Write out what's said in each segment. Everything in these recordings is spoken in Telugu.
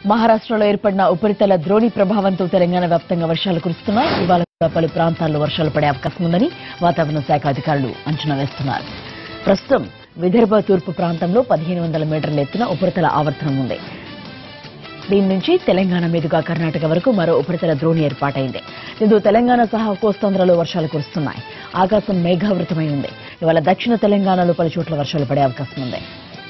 మహారాష్ట్రలో ఏర్పడిన ఉపరితల ద్రోణి ప్రభావంతో తెలంగాణ వ్యాప్తంగా వర్షాలు కురుస్తున్నాయి ఇవాళ కూడా పలు ప్రాంతాల్లో వర్షాలు పడే అవకాశం ఉందని వాతావరణ శాఖ అధికారులు అంచనా వేస్తున్నారు ప్రస్తుతం విదర్భ తూర్పు ప్రాంతంలో పదిహేను వందల మీటర్ల ఎత్తున ఉపరితల ఆవర్తనం ఉంది దీని నుంచి తెలంగాణ మీదుగా కర్ణాటక వరకు మరో ఉపరితల ద్రోణి ఏర్పాటైంది దీంతో తెలంగాణ సహా కోస్తాంధ్రలో వర్షాలు కురుస్తున్నాయి ఆకాశం మేఘావృతమై ఉంది ఇవాళ దక్షిణ తెలంగాణలో పలు చోట్ల వర్షాలు పడే అవకాశం ఉంది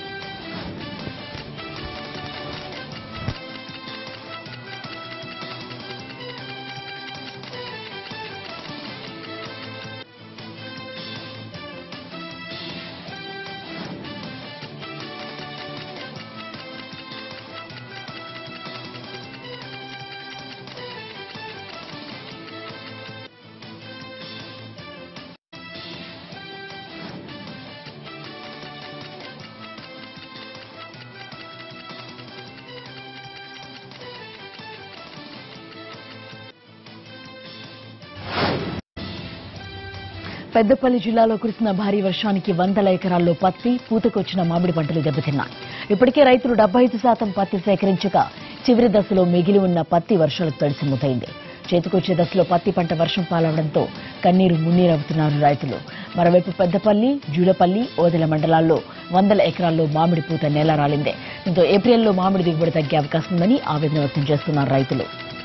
పెద్దపల్లి జిల్లాలో కురిసిన భారీ వర్షానికి వందల ఎకరాల్లో పత్తి పూతకొచ్చిన మామిడి పంటలు దెబ్బతిన్నాయి ఇప్పటికే రైతులు డెబ్బై ఐదు శాతం పత్తి సేకరించగా చివరి దశలో మిగిలి ఉన్న పత్తి వర్షాలకు తడిసి ముద్దయింది చేతికొచ్చే దశలో పత్తి పంట వర్షం పాలవడంతో కన్నీరు మున్నీరవుతున్నారు రైతులు మరోవైపు పెద్దపల్లి జూలపల్లి ఓదెల మండలాల్లో వందల ఎకరాల్లో మామిడి పూత నేల రాలిందే దీంతో ఏప్రిల్లో మామిడి దిగుబడి తగ్గే అవకాశం ఉందని ఆవేదన వ్యక్తం చేస్తున్నారు రైతులు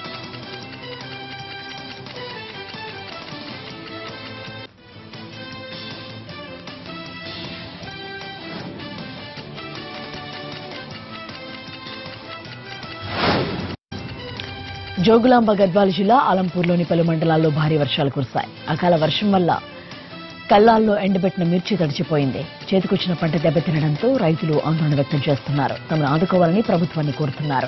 జోగులాంబ గద్వాల జిల్లా ఆలంపూర్లోని పలు మండలాల్లో భారీ వర్షాలు కురిశాయి అకాల వర్షం వల్ల కళ్ళాల్లో ఎండబెట్టిన మిర్చి తడిచిపోయింది చేతికొచ్చిన పంట దెబ్బతినడంతో రైతులు ఆందోళన వ్యక్తం చేస్తున్నారు తమను ఆదుకోవాలని ప్రభుత్వాన్ని కోరుతున్నారు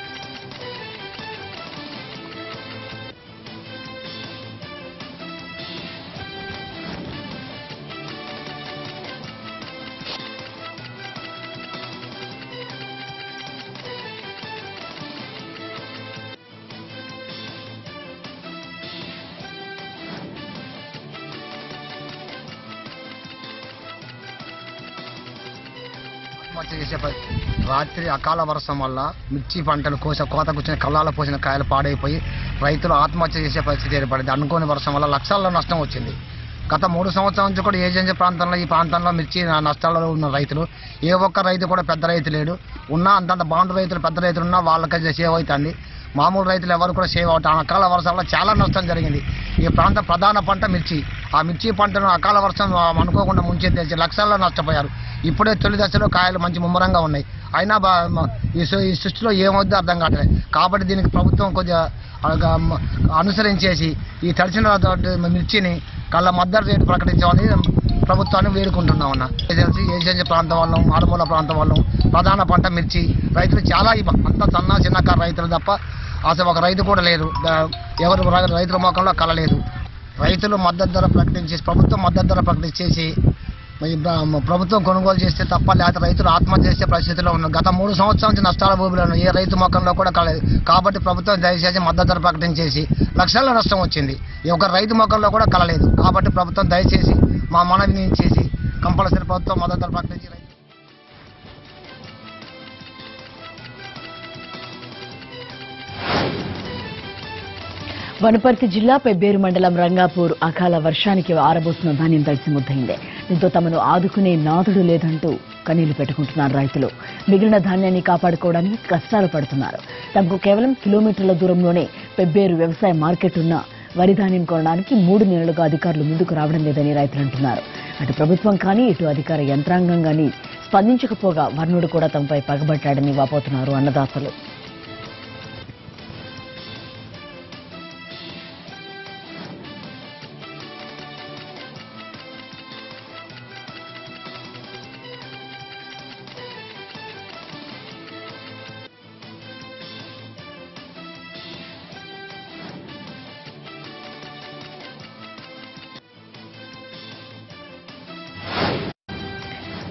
ఆత్మహత్య చేసే ప- రాత్రి అకాల వర్షం వల్ల మిర్చి పంటలు కోస కోత కూర్చిన కళ్ళాల పోసిన కాయలు పాడైపోయి రైతులు ఆత్మహత్య చేసే పరిస్థితి ఏర్పడింది అనుకోని వర్షం వల్ల లక్షల్లో నష్టం వచ్చింది గత మూడు సంవత్సరాల నుంచి కూడా ఏజెన్సీ ప్రాంతంలో ఈ ప్రాంతంలో మిర్చి నా- నష్టాలలో ఉన్న రైతులు ఏ ఒక్క రైతు కూడా పెద్ద రైతు లేడు ఉన్నా అంతంత బాండు రైతులు పెద్ద రైతులు ఉన్నా వాళ్ళకి సేవ్ అవుతుంది మామూలు రైతులు ఎవరు కూడా సేవ్ అవుతారు అకాల వర్షం వల్ల చాలా నష్టం జరిగింది ఈ ప్రాంత ప్రధాన పంట మిర్చి ఆ మిర్చి పంటను అకాల వర్షం ఆ, అనుకోకుండా ముంచే తెచ్చి లక్షల్లో నష్టపోయారు ఇప్పుడే తొలి దశలో కాయలు మంచి ముమ్మరంగా ఉన్నాయి అయినా బా మ- ఈ సృ- ఈ సృష్టిలో ఏమవుద్దో అర్థం కావట్లేదు కాబట్టి దీనికి ప్రభుత్వం కొద్దిగా ఆ, మ- అనుసరించేసి ఈ తడిచిన తోటి మిర్చిని కళ్ళ మద్దతు రేటు ప్రకటించామని ప్రభుత్వాన్ని వేడుకుంటున్నాం అన్న ఏజెన్సీ ఏజెన్సీ ప్రాంతం వాళ్ళం మారుమూల ప్రాంతం వాళ్ళం ప్రధాన పంట మిర్చి రైతులు చాలా ఇబ్బ అంత సన్న చిన్నకారు రైతులు తప్ప అసలు ఒక రైతు కూడా లేరు ద- ఎవరు ర- రైతుల మొఖంలో కలలేదు రైతులు మద్దతు ధర ప్రకటించేసి ప్రభుత్వం మద్దతు ధర ప్రకటించేసి మరి ప్ర- ప్రభుత్వం కొనుగోలు చేస్తే తప్ప లేకపోతే రైతులు ఆత్మహత్య చేసే పరిస్థితిలో ఉన్నారు గత మూడు సంవత్సరాల నుంచి నష్టాల భూమిలో ఉన్నాయి. ఏ రైతు మొఖంలో కూడా కలలేదు కాబట్టి ప్రభుత్వం దయచేసి మద్దతు ధర ప్రకటించేసి లక్షల నష్టం వచ్చింది ఈ ఒక రైతు మొఖంలో కూడా కలలేదు కాబట్టి ప్రభుత్వం దయచేసి మా మనవిని చేసి కంపల్సరీ ప్రభుత్వం మద్దతు ధర ప్రకటించి రైతు వనపర్తి జిల్లా పెబ్బేరు మండలం రంగాపూర్ అకాల వర్షానికి ఆరబోసిన ధాన్యం తడిసి ముద్దయింది దీంతో తమను ఆదుకునే నాదుడు లేదంటూ కన్నీళ్లు పెట్టుకుంటున్నారు రైతులు మిగిలిన ధాన్యాన్ని కాపాడుకోవడానికి కష్టాలు పడుతున్నారు తమకు కేవలం కిలోమీటర్ల దూరంలోనే పెబ్బేరు వ్యవసాయ మార్కెట్ ఉన్న వరి ధాన్యం కొనడానికి మూడు నెలలుగా అధికారులు ముందుకు రావడం లేదని రైతులు అంటున్నారు అటు ప్రభుత్వం కానీ ఇటు అధికార యంత్రాంగం కానీ స్పందించకపోగా వర్ణుడు కూడా తమపై పగబట్టాడని వాపోతున్నారు అన్నదాతలు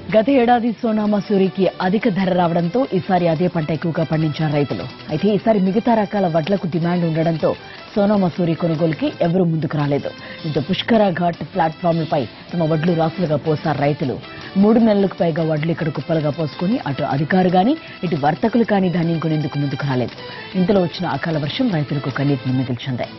గత ఏడాది సోనా మసూరికి అధిక ధర రావడంతో ఈసారి అదే పంట ఎక్కువగా పండించారు రైతులు అయితే ఈసారి మిగతా రకాల వడ్లకు డిమాండ్ ఉండడంతో సోనా మసూరి కొనుగోలుకి ఎవరూ ముందుకు రాలేదు దీంతో పుష్కర ఘాట్ ప్లాట్ఫామ్లపై తమ వడ్లు రాసులుగా పోసారు రైతులు మూడు నెలలకు పైగా వడ్లు ఇక్కడ కుప్పలుగా పోసుకుని అటు అధికారు గాని ఇటు వర్తకులు కానీ ధాన్యం కొనేందుకు ముందుకు రాలేదు ఇంతలో వచ్చిన అకాల వర్షం రైతులకు కన్నీటిని మిగిల్చింది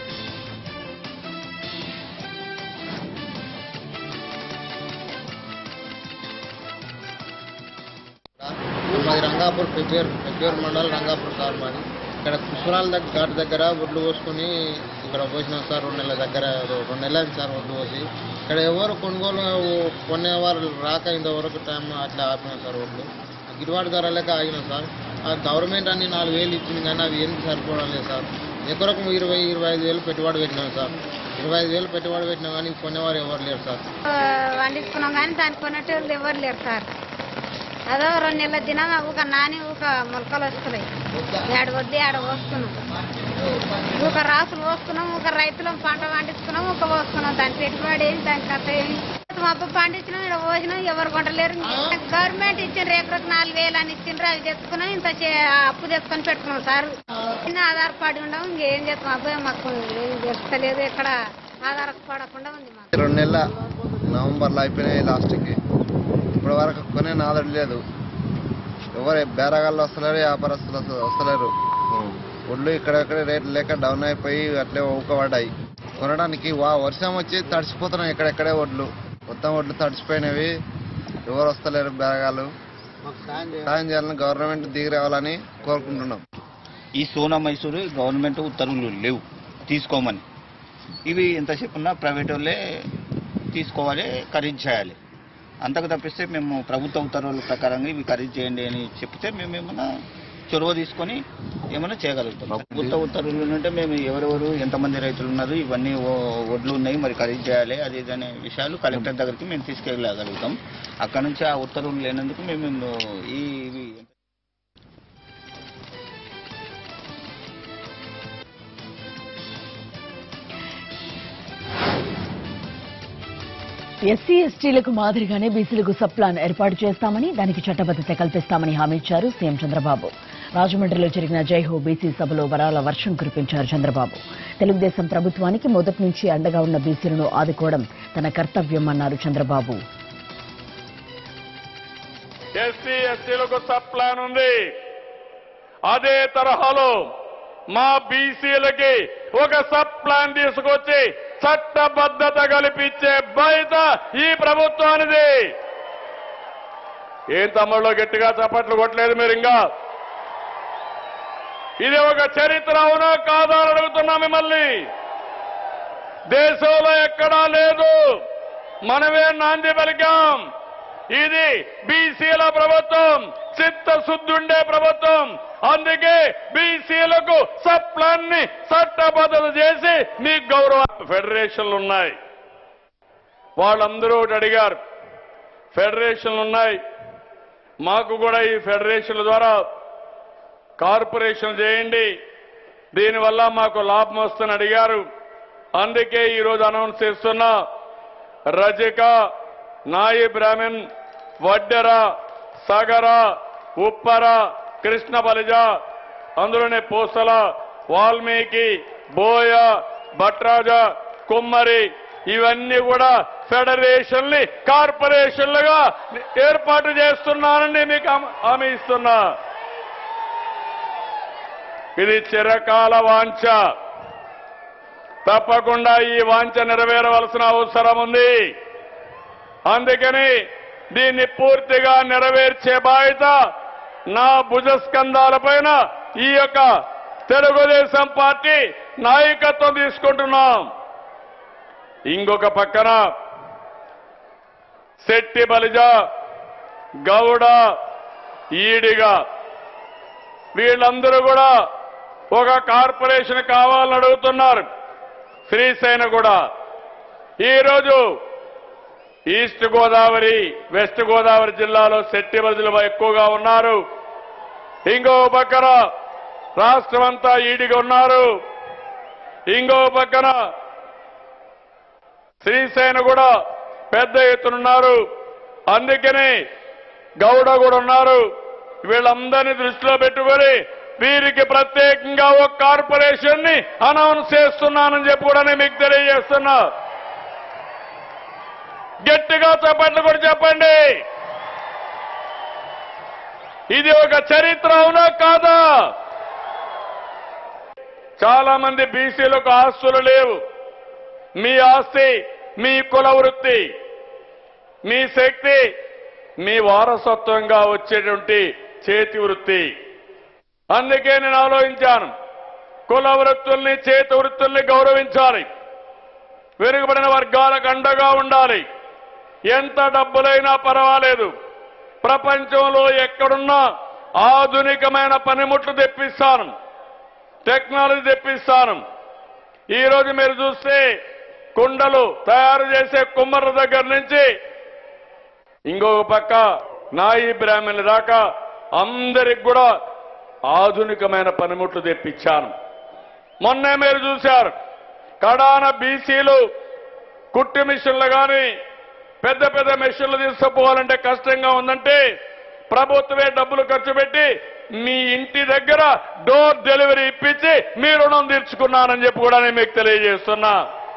మాది రంగాపూర్ పెబ్బేరు పెబ్బేరు మండలం రంగాపూర్ సార్ మాది ఇక్కడ పుష్కరాల దగ్గర ఘాట్ దగ్గర ఒడ్లు పోసుకొని ఇక్కడ పోసినాం సార్ రెండు నెలల దగ్గర రెండు నెలలు అయింది సార్ ఒడ్లు పోసి ఇక్కడ ఎవరు కొనుగోలు కొనేవారు రాక ఇంతవరకు టైం అట్లా ఆపినాం సార్ ఒడ్లు గిట్టుబాటు ధర లేక ఆగినాం సార్ ఆ గవర్నమెంట్ అన్ని నాలుగు వేలు ఇచ్చింది కానీ అవి ఎందుకు సరిపోవడం లేదు సార్ ఎకరకు ఇరవై ఇరవై ఐదు వేలు పెట్టుబడి పెట్టినాం సార్ ఇరవై ఐదు వేలు పెట్టుబడి పెట్టినా కానీ కొనేవారు ఎవరు లేరు సార్ ఆ, వండించుకున్నాం కానీ దానికి కొనేటోళ్ళు ఎవరు లేరు సార్ అదో రెండు నెలల దినం ఒక నాని ఒక మొలకలు వస్తున్నాయి ఏడు వద్దు ఏడ పోస్తున్నాం ఒక రాసులు పోసుకున్నాం ఒక రైతులం పంట పండించుకున్నాం ఒక పోసుకున్నాం దాని పెట్టుబడి ఏంటి దాని కథ ఏమి మబ్బు పండించినాం ఇక్కడ పోసినాం ఎవరు కొంటలేరు గవర్నమెంట్ ఇచ్చిన రేపటికి నాలుగు వేలు అని ఇచ్చిండ్రు అవి తెచ్చుకున్నాం ఇంత చే- అప్పు తెచ్చుకొని పెట్టుకున్నాం సార్ చిన్న ఆధారపడి ఉండవు ఇంకేం చేస్తాం అబ్బాయి మాకు ఏం తెలుస్తలేదు ఎక్కడ ఆధారపడకుండా ఉంది మాకు రెండు నెలల నవంబర్లో అయిపోయినాయి లాస్ట్కి ఇప్పటి వరకు కొనే నాదడు లేదు ఎవరు బేరగాళ్ళు వస్తలేరు వ్యాపారస్తులు వస్త- వస్తలేరు ఒళ్ళు ఇక్కడెక్కడ రేట్లు లేక డౌన్ అయిపోయి అట్లే ఊకబడ్డాయి కొనడానికి వా వర్షం వచ్చి తడిసిపోతున్నాయి ఎక్కడెక్కడే ఒడ్లు మొత్తం ఒడ్లు తడిసిపోయినవి ఎవరు వస్తలేరు బేరగాళ్ళు సాయం చేయాలని గవర్నమెంట్ దిగి రావాలని కోరుకుంటున్నాం ఈ సోనా మైసూరు గవర్నమెంట్ ఉత్తర్వులు లేవు తీసుకోమని ఇవి ఎంతసేపు ఉన్నా ప్రైవేట్ వాళ్ళే తీసుకోవాలి ఖరీదు చేయాలి అంతకు తప్పిస్తే మేము ప్రభుత్వ ఉత్తర్వుల ప్రకారంగా ఇవి ఖరీదు చేయండి అని చెప్తే మేము ఏమైనా చొరవ తీసుకొని ఏమైనా చేయగలుగుతాం ప్రభుత్వ ఉత్తర్వులు అంటే మేము ఎవరెవరు ఎంతమంది రైతులు ఉన్నారు ఇవన్నీ ఓ- వడ్లు ఉన్నాయి మరి ఖరీదు చేయాలి అది ఇది అనే విషయాలు కలెక్టర్ దగ్గరికి మేము తీసుకెళ్ళగలుగుతాం అక్కడ నుంచి ఆ ఉత్తర్వులు లేనందుకు మేము ఈ ఇవి ఎస్సీ ఎస్టీలకు మాదిరిగానే బీసీలకు సబ్ ప్లాన్ ఏర్పాటు చేస్తామని దానికి చట్టబద్దత కల్పిస్తామని హామీ ఇచ్చారు సీఎం చంద్రబాబు రాజమండ్రిలో జరిగిన జైహో బీసీ సభలో వరాల వర్షం కురిపించారు చంద్రబాబు తెలుగుదేశం ప్రభుత్వానికి మొదటి నుంచి అండగా ఉన్న బీసీలను ఆదుకోవడం తన కర్తవ్యం అన్నారు చంద్రబాబు ఎస్సీ ఎస్టీలకు సబ్ ప్లాన్ ఉంది అదే తరహాలో మా బీసీలకి ఒక సబ్ ప్లాన్ తీసుకొచ్చి చట్టబద్ధత కల్పించే బాధ్యత ఈ ప్రభుత్వానిది ఏం తమ్ముళ్ళు గట్టిగా చప్పట్లు కొట్టలేదు మీరు ఇంకా ఇది ఒక చరిత్ర అవునా కాదా అని అడుగుతున్నా మిమ్మల్ని దేశంలో ఎక్కడా లేదు మనమే నాంది పలికాం ఇది బీసీల ప్రభుత్వం చిత్తశుద్ధుండే ప్రభుత్వం అందుకే బీసీలకు సబ్ ప్లాన్ ని చట్టబద్ధత చేసి మీకు గౌరవ ఫెడరేషన్లు ఉన్నాయి వాళ్ళందరూ ఒకటి అడిగారు ఫెడరేషన్లు ఉన్నాయి మాకు కూడా ఈ ఫెడరేషన్ల ద్వారా కార్పొరేషన్ చేయండి దీనివల్ల మాకు లాభం వస్తుందని అడిగారు అందుకే ఈరోజు అనౌన్స్ చేస్తున్నా రజక నాయి బ్రాహ్మణ్ వడ్డెర సగర ఉప్పర కృష్ణ బలిజ అందులోనే పూసల వాల్మీకి బోయ భట్రాజ కుమ్మరి ఇవన్నీ కూడా ఫెడరేషన్ని కార్పొరేషన్లుగా ఏర్పాటు చేస్తున్నానని మీకు హామీ- హామీ ఇస్తున్నా ఇది చిరకాల వాంఛ తప్పకుండా ఈ వాంఛ నెరవేరవలసిన అవసరం ఉంది అందుకని దీన్ని పూర్తిగా నెరవేర్చే బాధ్యత నా భుజస్కంధాలపైన ఈ యొక్క తెలుగుదేశం పార్టీ నాయకత్వం తీసుకుంటున్నాం ఇంకొక పక్కన శెట్టి బలిజ గౌడ ఈడిగా వీళ్ళందరూ కూడా ఒక కార్పొరేషన్ కావాలని అడుగుతున్నారు శ్రీసేన కూడా ఈరోజు ఈస్ట్ గోదావరి వెస్ట్ గోదావరి జిల్లాలో శెట్టి బదులు ఎక్కువగా ఉన్నారు ఇంకో పక్కన రాష్ట్రమంతా ఈడిగా ఉన్నారు ఇంకో పక్కన శ్రీసేన కూడా పెద్ద ఎత్తునున్నారు అందుకనే గౌడ కూడా ఉన్నారు వీళ్ళందరినీ దృష్టిలో పెట్టుకొని వీరికి ప్రత్యేకంగా ఒక కార్పొరేషన్ ని అనౌన్స్ చేస్తున్నానని చెప్పి కూడా నేను మీకు తెలియజేస్తున్నా గట్టిగా చెప్పండి కూడా చెప్పండి ఇది ఒక చరిత్ర అవునా కాదా చాలా మంది బీసీలకు ఆస్తులు లేవు మీ ఆస్తి మీ కుల వృత్తి మీ శక్తి మీ వారసత్వంగా వచ్చేటువంటి చేతి వృత్తి అందుకే నేను ఆలోచించాను కుల వృత్తుల్ని చేతి వృత్తుల్ని గౌరవించాలి వెనుకబడిన వర్గాలకు అండగా ఉండాలి ఎంత డబ్బులైనా పర్వాలేదు ప్రపంచంలో ఎక్కడున్నా ఆధునికమైన పనిముట్లు తెప్పిస్తాను టెక్నాలజీ తెప్పిస్తాను ఈ రోజు మీరు చూస్తే కుండలు తయారు చేసే కుమ్మర్ల దగ్గర నుంచి ఇంకొక పక్క నాయి బ్రాహ్మణుల దాకా అందరికి కూడా ఆధునికమైన పనిముట్లు తెప్పించాను మొన్నే మీరు చూశారు కడాన బీసీలు కుట్టి మిషన్లు కానీ పెద్ద పెద్ద మెషిన్లు తీసుకుపోవాలంటే కష్టంగా ఉందంటే ప్రభుత్వమే డబ్బులు ఖర్చు పెట్టి మీ ఇంటి దగ్గర డోర్ డెలివరీ ఇప్పించి మీ రుణం తీర్చుకున్నానని చెప్పి కూడా నేను మీకు తెలియజేస్తున్నా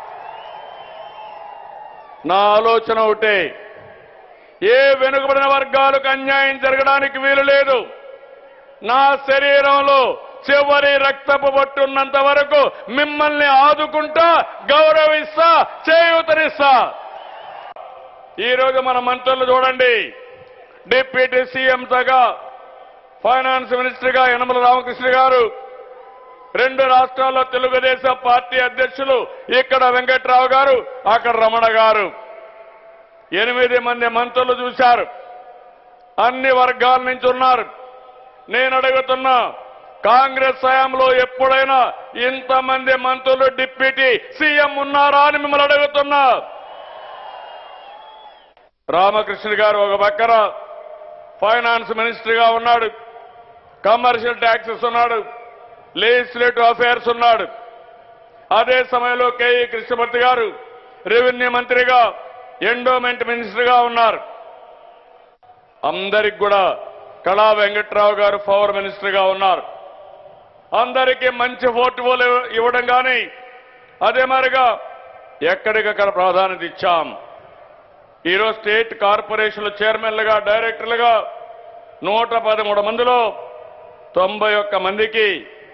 నా ఆలోచన ఒకటే ఏ వెనుకబడిన వర్గాలకు అన్యాయం జరగడానికి వీలు లేదు నా శరీరంలో చివరి రక్తపు పట్టున్నంత వరకు మిమ్మల్ని ఆదుకుంటా గౌరవిస్తా చేయూతనిస్తా ఈ రోజు మన మంత్రులు చూడండి డిప్యూటీ సీఎం తగా ఫైనాన్స్ మినిస్టర్ గా యనమల రామకృష్ణ గారు రెండు రాష్ట్రాల్లో తెలుగుదేశం పార్టీ అధ్యక్షులు ఇక్కడ వెంకట్రావు గారు అక్కడ రమణ గారు ఎనిమిది మంది మంత్రులు చూశారు అన్ని వర్గాల నుంచి ఉన్నారు నేను అడుగుతున్నా కాంగ్రెస్ హయాంలో ఎప్పుడైనా ఇంతమంది మంత్రులు డిప్యూటీ సీఎం ఉన్నారా అని మిమ్మల్ని అడుగుతున్నా రామకృష్ణ గారు ఒక పక్కన ఫైనాన్స్ మినిస్టర్ గా ఉన్నాడు కమర్షియల్ ట్యాక్సెస్ ఉన్నాడు లెజిస్లేటివ్ అఫైర్స్ ఉన్నాడు అదే సమయంలో కేఈ కృష్ణమూర్తి గారు రెవెన్యూ మంత్రిగా ఎండోమెంట్ మినిస్టర్ గా ఉన్నారు అందరికి కూడా కళా వెంకట్రావు గారు పవర్ మినిస్టర్ గా ఉన్నారు అందరికీ మంచి పోర్టుఫోలియో ఇవ్వడం కానీ అదే మరిగా ఎక్కడికక్కడ ప్రాధాన్యత ఇచ్చాం ఈరోజు స్టేట్ కార్పొరేషన్ల చైర్మన్లుగా డైరెక్టర్లుగా నూట పదమూడు మందిలో తొంభై ఒక్క మందికి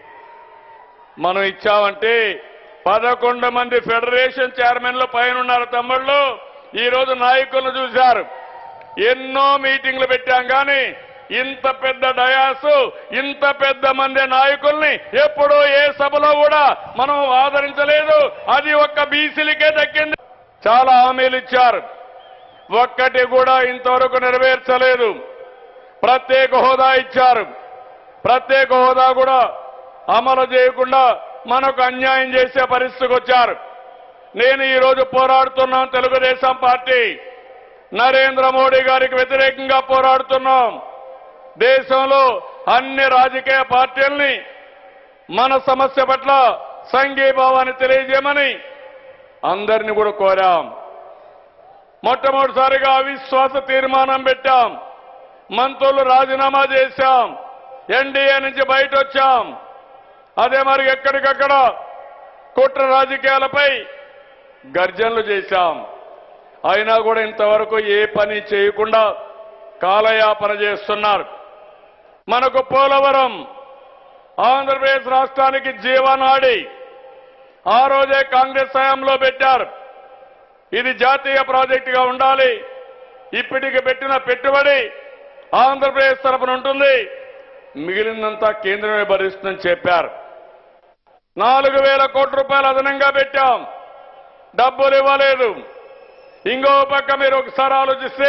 మనం ఇచ్చామంటే పదకొండు మంది ఫెడరేషన్ చైర్మన్లు పైన ఉన్నారు తమ్ముళ్ళు ఈ రోజు నాయకులను చూశారు ఎన్నో మీటింగ్లు పెట్టాం కానీ ఇంత పెద్ద డయాసు ఇంత పెద్ద మంది నాయకుల్ని ఎప్పుడూ ఏ సభలో కూడా మనం ఆదరించలేదు అది ఒక్క బీసీలకే దక్కింది చాలా హామీలు ఇచ్చారు ఒక్కటి కూడా ఇంతవరకు నెరవేర్చలేదు ప్రత్యేక హోదా ఇచ్చారు ప్రత్యేక హోదా కూడా అమలు చేయకుండా మనకు అన్యాయం చేసే పరిస్థితికి వచ్చారు నేను ఈ రోజు పోరాడుతున్నాం తెలుగుదేశం పార్టీ నరేంద్ర మోడీ గారికి వ్యతిరేకంగా పోరాడుతున్నాం దేశంలో అన్ని రాజకీయ పార్టీల్ని మన సమస్య పట్ల సంఘీభావాన్ని తెలియజేయమని అందరిని కూడా కోరాం మొట్టమొదటిసారిగా అవిశ్వాస తీర్మానం పెట్టాం మంత్రులు రాజీనామా చేశాం ఎన్డీఏ నుంచి బయట వచ్చాం అదే మరి ఎక్కడికక్కడ కుట్ర రాజకీయాలపై గర్జనలు చేశాం అయినా కూడా ఇంతవరకు ఏ పని చేయకుండా కాలయాపన చేస్తున్నారు మనకు పోలవరం ఆంధ్రప్రదేశ్ రాష్ట్రానికి జీవనాడి ఆ రోజే కాంగ్రెస్ హయాంలో పెట్టారు ఇది జాతీయ ప్రాజెక్టుగా ఉండాలి ఇప్పటికి పెట్టిన పెట్టుబడి ఆంధ్రప్రదేశ్ తరపున ఉంటుంది మిగిలినంతా కేంద్రమే భరిస్తుందని చెప్పారు నాలుగు వేల కోట్ల రూపాయలు అదనంగా పెట్టాం డబ్బులు ఇవ్వలేదు ఇంకో పక్క మీరు ఒకసారి ఆలోచిస్తే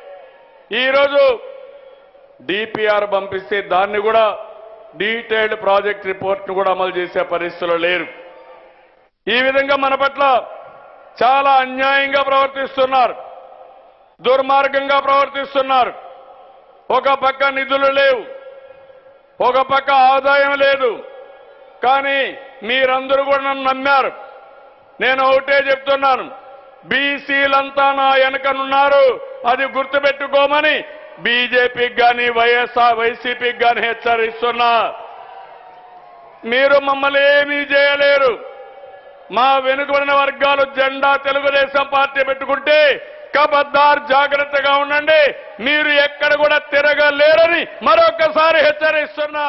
ఈరోజు డిపిఆర్ పంపిస్తే దాన్ని కూడా డీటెయిల్డ్ ప్రాజెక్ట్ రిపోర్ట్ను కూడా అమలు చేసే పరిస్థితులు లేరు ఈ విధంగా మన పట్ల చాలా అన్యాయంగా ప్రవర్తిస్తున్నారు దుర్మార్గంగా ప్రవర్తిస్తున్నారు ఒక పక్క నిధులు లేవు ఒక పక్క ఆదాయం లేదు కానీ మీరందరూ కూడా నన్ను నమ్మారు నేను ఒకటే చెప్తున్నాను బీసీలంతా నా వెనకనున్నారు అది గుర్తుపెట్టుకోమని బీజేపీకి కానీ వైఎస్ఆర్ వైసీపీకి కానీ హెచ్చరిస్తున్నా మీరు మమ్మల్ని ఏమీ చేయలేరు మా వెనుకబడిన వర్గాలు జెండా తెలుగుదేశం పార్టీ పెట్టుకుంటే కబద్దార్ జాగ్రత్తగా ఉండండి మీరు ఎక్కడ కూడా తిరగలేరని మరొకసారి హెచ్చరిస్తున్నా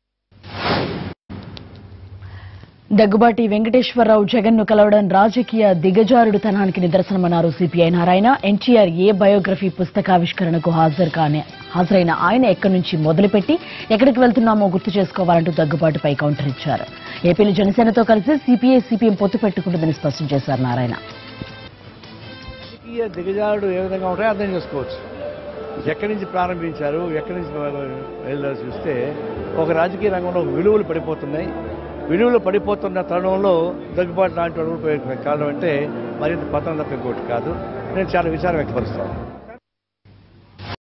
దగ్గుబాటి వెంకటేశ్వరరావు జగన్ ను కలవడం రాజకీయ దిగజారుడుతనానికి నిదర్శనమన్నారు CPI Narayana NTR a biography పుస్తకావిష్కరణకు హాజరు కాని హాజరైన ఆయన ఎక్కడి నుంచి మొదలుపెట్టి ఎక్కడికి వెళ్తున్నామో గుర్తు చేసుకోవాలంటూ దగ్గుబాటిపై కౌంటర్ ఇచ్చారు ఏపీలో జనసేనతో కలిసి సిపిఐ సిపిఎం పొత్తు పెట్టుకుంటుందని స్పష్టం చేశారు నారాయణ రాజకీయ దిగజారుడు ఏ విధంగా ఉంటాయో అర్థం చేసుకోవచ్చు ఎక్కడి నుంచి ప్రారంభించారు ఎక్కడి నుంచి వెళ్ళారు చూస్తే ఒక రాజకీయ రంగంలో విలువలు పడిపోతున్నాయి విలువలు పడిపోతున్న తరుణంలో దగ్గుబాటు లాంటి వాడు కూడా కారణం అంటే మరింత పతనం తప్ప ఇంకోటి కాదు నేను చాలా విచారం వ్యక్తపరుస్తాను